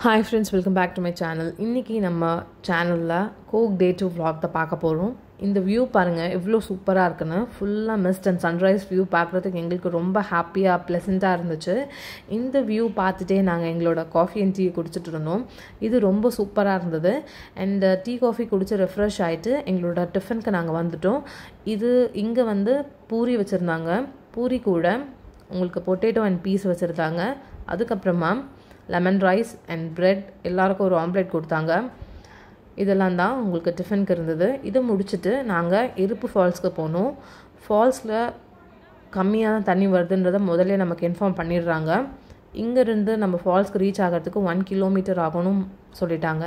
hi friends welcome back to my channel இன்றைக்கி நம்ம சேனலில் கோக் டே டூ vlog தான் பார்க்க போகிறோம் இந்த வியூ பாருங்கள் எவ்வளோ சூப்பராக இருக்குன்னு ஃபுல்லாக மிஸ்ட் அண்ட் சன்ரைஸ் வியூ பார்க்குறதுக்கு எங்களுக்கு ரொம்ப ஹாப்பியாக ப்ளசண்ட்டாக இருந்துச்சு இந்த வியூ பார்த்துட்டே நாங்கள் எங்களோட காஃபி அண்ட் டீ குடிச்சிட்டு இருந்தோம் இது ரொம்ப சூப்பராக இருந்தது அண்ட் டீ காஃபி குடிச்சு ரெஃப்ரெஷ் ஆகிட்டு எங்களோட டிஃபனுக்கு நாங்கள் வந்துட்டோம் இது இங்கே வந்து பூரி வச்சுருந்தாங்க பூரி கூட உங்களுக்கு பொட்டேட்டோ அண்ட் பீஸ் வச்சுருந்தாங்க அதுக்கப்புறமா லெமன் ரைஸ் அண்ட் பிரெட் எல்லாருக்கும் ஒரு ஆம்லேட் கொடுத்தாங்க இதெல்லாம் தான் உங்களுக்கு டிஃபனுக்கு இருந்தது இதை முடிச்சுட்டு நாங்கள் இருப்பு ஃபால்ஸ்க்கு போனோம் ஃபால்ஸில் கம்மியாக தான் தண்ணி வருதுன்றதை முதல்ல நமக்கு இன்ஃபார்ம் பண்ணிடுறாங்க இங்கேருந்து நம்ம ஃபால்ஸ்க்கு ரீச் ஆகிறதுக்கு ஒன் கிலோமீட்டர் ஆகணும் சொல்லிட்டாங்க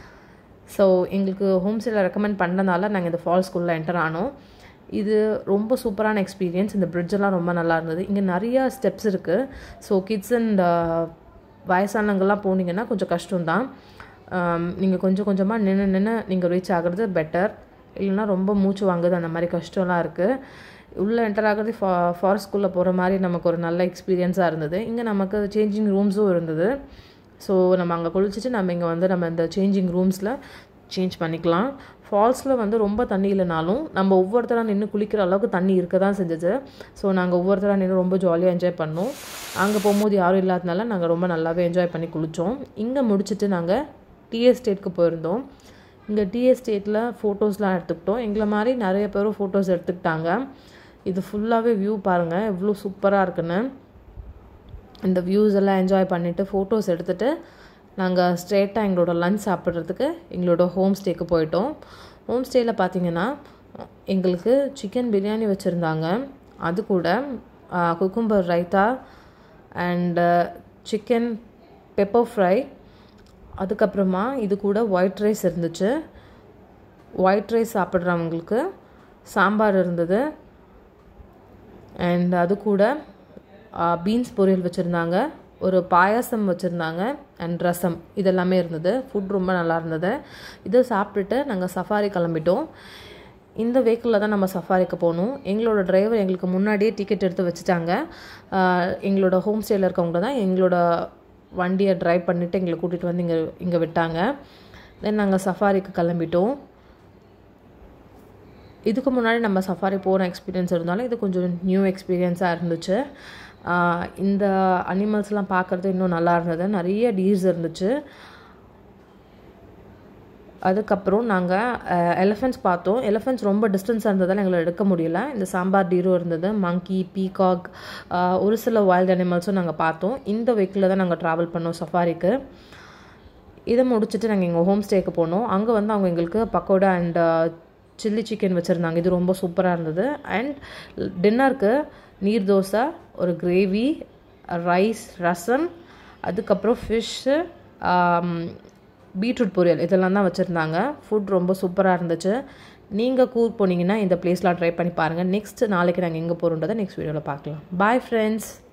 ஸோ எங்களுக்கு ஹோம் ஸ்டேயில் ரெக்கமெண்ட் பண்ணனால நாங்கள் இந்த ஃபால்ஸ்குள்ளே என்டர் ஆனோம் இது ரொம்ப சூப்பரான எக்ஸ்பீரியன்ஸ் இந்த பிரிட்ஜெல்லாம் ரொம்ப நல்லா இருந்தது இங்கே நிறையா ஸ்டெப்ஸ் இருக்குது ஸோ கிட்ஸ் அண்ட் வயசானவங்கள்லாம் போனீங்கன்னா கொஞ்சம் கஷ்டம்தான் நீங்கள் கொஞ்சம் கொஞ்சமாக நின்று நின்று நீங்கள் ரீச் ஆகிறது பெட்டர் இல்லைன்னா ரொம்ப மூச்சு வாங்குது அந்த மாதிரி கஷ்டம்லாம் இருக்குது உள்ளே என்டர் ஆகிறது ஃபா ஃபாரஸ்ட்குள்ளே போகிற மாதிரி நமக்கு ஒரு நல்ல எக்ஸ்பீரியன்ஸாக இருந்தது இங்கே நமக்கு சேஞ்சிங் ரூம்ஸும் இருந்தது ஸோ நம்ம அங்கே குளிச்சுட்டு நம்ம இங்கே வந்து நம்ம இந்த சேஞ்சிங் ரூம்ஸில் சேஞ்ச் பண்ணிக்கலாம் ஃபால்ஸில் வந்து ரொம்ப தண்ணி இல்லைனாலும் நம்ம ஒவ்வொருத்தராக நின்று குளிக்கிற அளவுக்கு தண்ணி இருக்க தான் செஞ்சது ஸோ நாங்கள் ஒவ்வொருத்தராக நின்று ரொம்ப ஜாலியாக என்ஜாய் பண்ணோம் அங்கே போகும்போது யாரும் இல்லாதனால நாங்கள் ரொம்ப நல்லாவே என்ஜாய் பண்ணி குளித்தோம் இங்கே முடிச்சுட்டு நாங்கள் டீ எஸ்டேட்க்கு போயிருந்தோம் இங்கே டீ எஸ்டேட்டில் ஃபோட்டோஸ்லாம் எடுத்துக்கிட்டோம் எங்களை மாதிரி நிறைய பேரும் ஃபோட்டோஸ் எடுத்துக்கிட்டாங்க இது ஃபுல்லாகவே வியூ பாருங்கள் எவ்வளோ சூப்பராக இருக்குன்னு இந்த வியூஸ் எல்லாம் என்ஜாய் பண்ணிவிட்டு ஃபோட்டோஸ் எடுத்துகிட்டு நாங்கள் ஸ்ட்ரெயிட்டாக எங்களோட லஞ்ச் சாப்பிட்றதுக்கு எங்களோட ஹோம் ஸ்டேக்கு போயிட்டோம் ஹோம் ஸ்டேயில் பார்த்தீங்கன்னா எங்களுக்கு சிக்கன் பிரியாணி வச்சுருந்தாங்க அது கூட cucumber raita and chicken pepper fry அதுக்கப்புறமா இது கூட ஒயிட் ரைஸ் இருந்துச்சு ஒயிட் ரைஸ் சாப்பிட்றவங்களுக்கு சாம்பார் இருந்தது அண்ட் அது கூட பீன்ஸ் பொரியல் வச்சுருந்தாங்க ஒரு பாயாசம் வச்சுருந்தாங்க அண்ட் ரசம் இதெல்லாமே இருந்தது ஃபுட் ரொம்ப நல்லா இருந்தது இதை சாப்பிட்டுட்டு நாங்கள் சஃபாரி கிளம்பிட்டோம் இந்த வெஹிக்கிளில் தான் நம்ம சஃபாரிக்கு போகணும் எங்களோட டிரைவர் எங்களுக்கு முன்னாடியே டிக்கெட் எடுத்து வச்சுட்டாங்க எங்களோட ஹோம் ஸ்டேயில் இருக்கவங்க தான் எங்களோட வண்டியை ட்ரைவ் பண்ணிவிட்டு எங்களை கூட்டிகிட்டு வந்து இங்கே இங்கே விட்டாங்க தென் நாங்கள் சஃபாரிக்கு கிளம்பிட்டோம் இதுக்கு முன்னாடி நம்ம சஃபாரி போன எக்ஸ்பீரியன்ஸ் இருந்தாலும் இது கொஞ்சம் நியூ எக்ஸ்பீரியன்ஸாக இருந்துச்சு இந்த அனிமல்ஸ்லாம் பார்க்குறது இன்னும் நல்லா இருந்தது நிறைய டீர்ஸ் இருந்துச்சு அதுக்கப்புறம் நாங்கள் எலிஃபென்ட்ஸ் பார்த்தோம் எலிஃபென்ட்ஸ் ரொம்ப டிஸ்டன்ஸாக இருந்ததால் எங்களை எடுக்க முடியல இந்த சாம்பார் டீரும் இருந்தது மங்கி பீகாக் ஒரு சில வைல்ட் அனிமல்ஸும் நாங்கள் பார்த்தோம் இந்த வெஹிக்கிளில் தான் நாங்கள் ட்ராவல் பண்ணோம் சஃபாரிக்கு இதை முடிச்சுட்டு நாங்கள் எங்கள் ஹோம் ஸ்டேக்கு போனோம் அங்கே வந்து அவங்க எங்களுக்கு பக்கோடா அண்ட் சில்லி சிக்கன் வச்சுருந்தாங்க இது ரொம்ப சூப்பராக இருந்தது அண்ட் டின்னருக்கு நீர் தோசை ஒரு கிரேவி ரைஸ் ரசம் அதுக்கப்புறம் ஃபிஷ்ஷு பீட்ரூட் பொரியல் இதெல்லாம் தான் வச்சுருந்தாங்க ஃபுட் ரொம்ப சூப்பராக இருந்துச்சு நீங்கள் கூர் போனீங்கன்னா இந்த பிளேஸ்லாம் ட்ரை பண்ணி பாருங்கள் நெக்ஸ்ட் நாளைக்கு நாங்கள் எங்கே போகிறோன்றதை நெக்ஸ்ட் வீடியோவில் பார்க்கலாம் பாய் ஃப்ரெண்ட்ஸ்